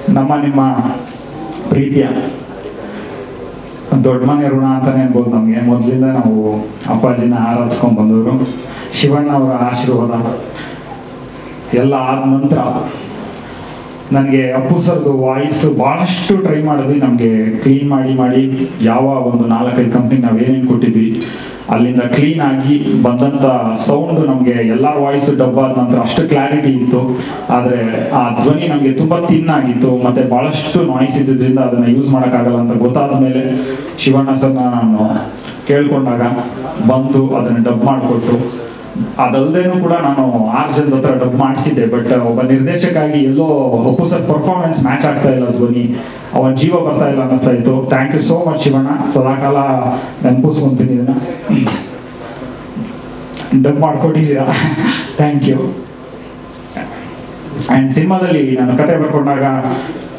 ನಮ್ಮ ನಿಮ್ಮ ಪ್ರೀತಿಯ ದೊಡ್ಡ ಮನೆ ಋಣ ಅಂತಾನೆ ಅನ್ಬೋದು ನಮಗೆ ಮೊದಲಿಂದ ನಾವು ಅಪ್ಪಾಜಿನ ಆರಾಧಿಸ್ಕೊಂಡ್ ಬಂದವರು ಶಿವಣ್ಣ ಅವರ ಆಶೀರ್ವಾದ ಎಲ್ಲ ಆದ ನಂತರ ನನಗೆ ಅಪ್ಪು ಸರ್ದು ವಾಯ್ಸ್ ಭಾಳಷ್ಟು ಟ್ರೈ ಮಾಡಿದ್ವಿ ನಮಗೆ ಕ್ಲೀನ್ ಮಾಡಿ ಮಾಡಿ ಯಾವ ಒಂದು ನಾಲ್ಕೈದು ಕಂಪ್ನಿ ನಾವೇನೇನು ಕೊಟ್ಟಿದ್ವಿ ಅಲ್ಲಿಂದ ಕ್ಲೀನ್ ಆಗಿ ಬಂದಂಥ ಸೌಂಡ್ ನಮಗೆ ಎಲ್ಲರ ವಾಯ್ಸ್ ಡಬ್ಬ ಆದ ನಂತರ ಅಷ್ಟು ಕ್ಲಾರಿಟಿ ಇತ್ತು ಆದರೆ ಆ ಧ್ವನಿ ನಮಗೆ ತುಂಬ ತಿನ್ ಆಗಿತ್ತು ಮತ್ತು ಭಾಳಷ್ಟು ನಾಯ್ಸ್ ಇದ್ದಿದ್ದರಿಂದ ಅದನ್ನು ಯೂಸ್ ಮಾಡೋಕ್ಕಾಗಲ್ಲ ಅಂತ ಗೊತ್ತಾದ ಮೇಲೆ ಶಿವಣ್ಣ ಸರ್ನ ನಾನು ಕೇಳ್ಕೊಂಡಾಗ ಬಂದು ಅದನ್ನು ಡಬ್ ಮಾಡಿಕೊಟ್ಟು ಅದಲ್ದೇನು ಕೂಡ ನಾನು ಆರು ಜನದ ಹತ್ರ ಡಬ್ ಮಾಡಿಸಿದ್ದೆ ಬಟ್ ಒಬ್ಬ ನಿರ್ದೇಶಕಾಗಿ ಎಲ್ಲೋ ಒಪ್ಪು ಸರ್ ಪರ್ಫಾರ್ಮೆನ್ಸ್ ಮ್ಯಾಚ್ ಆಗ್ತಾ ಇಲ್ಲ ಧ್ವನಿ ಅವನ ಜೀವ ಬರ್ತಾ ಇಲ್ಲ ಅನ್ನಿಸ್ತಾ ಇತ್ತು thank you so much Shivanna ಸದಾಕಾಲ ನೆನಪಿಸ್ಕೊಂತೀನಿ ಇದನ್ನ ಡಬ್ ಮಾಡ್ಕೊಟ್ಟಿದ್ದೀರಾ ಥ್ಯಾಂಕ್ ಯು ಆ್ಯಂಡ್ ಸಿನಿಮಾದಲ್ಲಿ ನಾನು ಕತೆ ಬರ್ಕೊಂಡಾಗ